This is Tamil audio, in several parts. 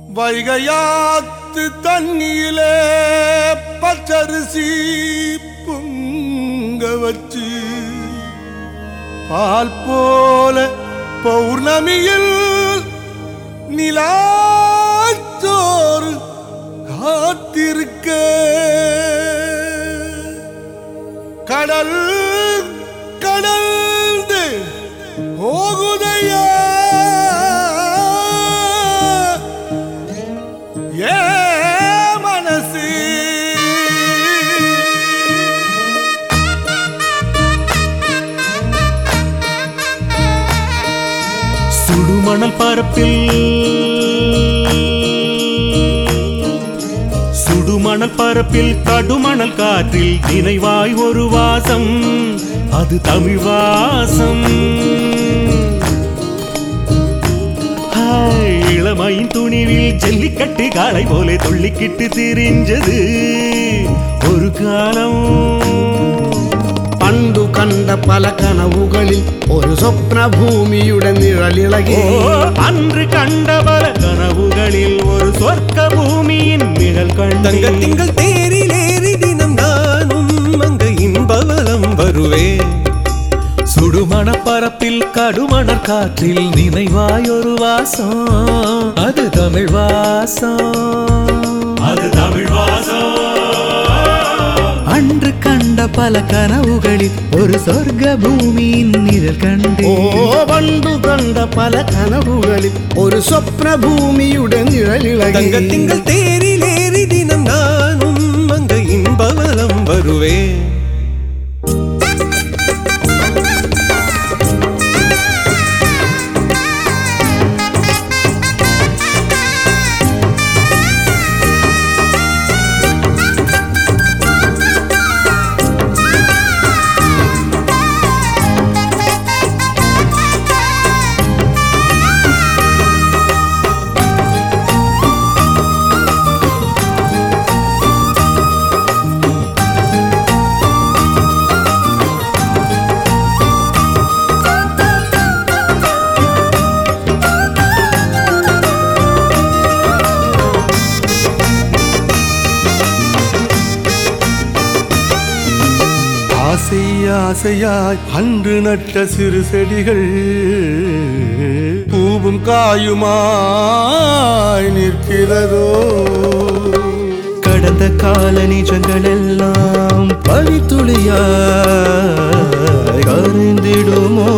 வைகையாத்து தண்ணியிலே பச்சரிசி பொங்க வச்சு பால் போல பௌர்ணமியில் நிலாச்சோறு காத்திருக்க கடல் கடல்ந்து போகுதையா ஏ மனசு சுடுமணல் பரப்பில் சுடுமணல் பரப்பில் கடுமணல் காற்றில் நினைவாய் ஒரு வாசம் அது தமிழ் வாசம் ஹாய், இளமையின் துணிவில் ஜல்லிக்கட்டு காளை போல துள்ளிக்கிட்டு திரிஞ்சது ஒரு காலம் പണ്ടു കണ്ട പല കനവുകളിൽ ഒരു സ്വപ്ന ഭൂമിയുടെ നിഴലിളകി ஓ, அன்று கண்ட பல கனவுகளில் ஒரு சொர்க்க பூமியின் நிழல் கண்ட தங்கத்திங்கள் தேரிலேறி தினம் நானும் அங்க இன்பவலம் வருவேன் சுடுமண பரப்பில் கடுமணர் காற்றில் நினைவாய் ஒரு வாசம் அது தமிழ் வாசம் அது தமிழ் வாசம் அன்று கண்ட பல கனவுகளில் ஒரு சொர்க்க பூமியின் நிழல் கண்டு ഓ പണ്ടു കണ്ട പല കനവുകളിൽ ഒരു സ്വപ്ന ഭൂമിയുടെ നിഴലിളകി தங்கத்திங்கள் தேரிலேறி தினம் நானும் அங்க இன்பவலம் வருவேன் ஆசை ஆசையாய் அன்று நட்ட சிறு செடிகள் பூவும் காயுமாய் நிற்கிறதோ கடந்த கால நிஜங்கள் எல்லாம் பனித்துளியாய் கரைந்திடுமோ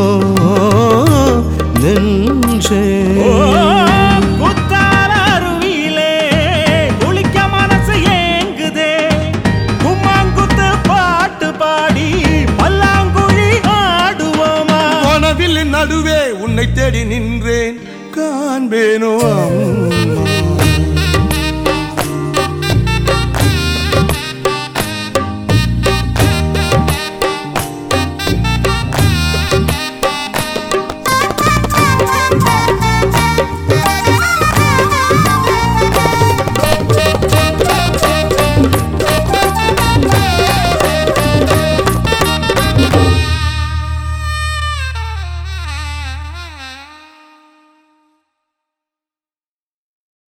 நெஞ்சே ஓ, குத்தால அருவியிலே குளிக்க மனசு ஏங்குதே கும்மாங்குத்து பாட்டு பாடி பல்லாங்குழி ஆடுவோமா கனவில் நடுவே உன்னை தேடி நின்றேன் காண்பேனோ அம்மா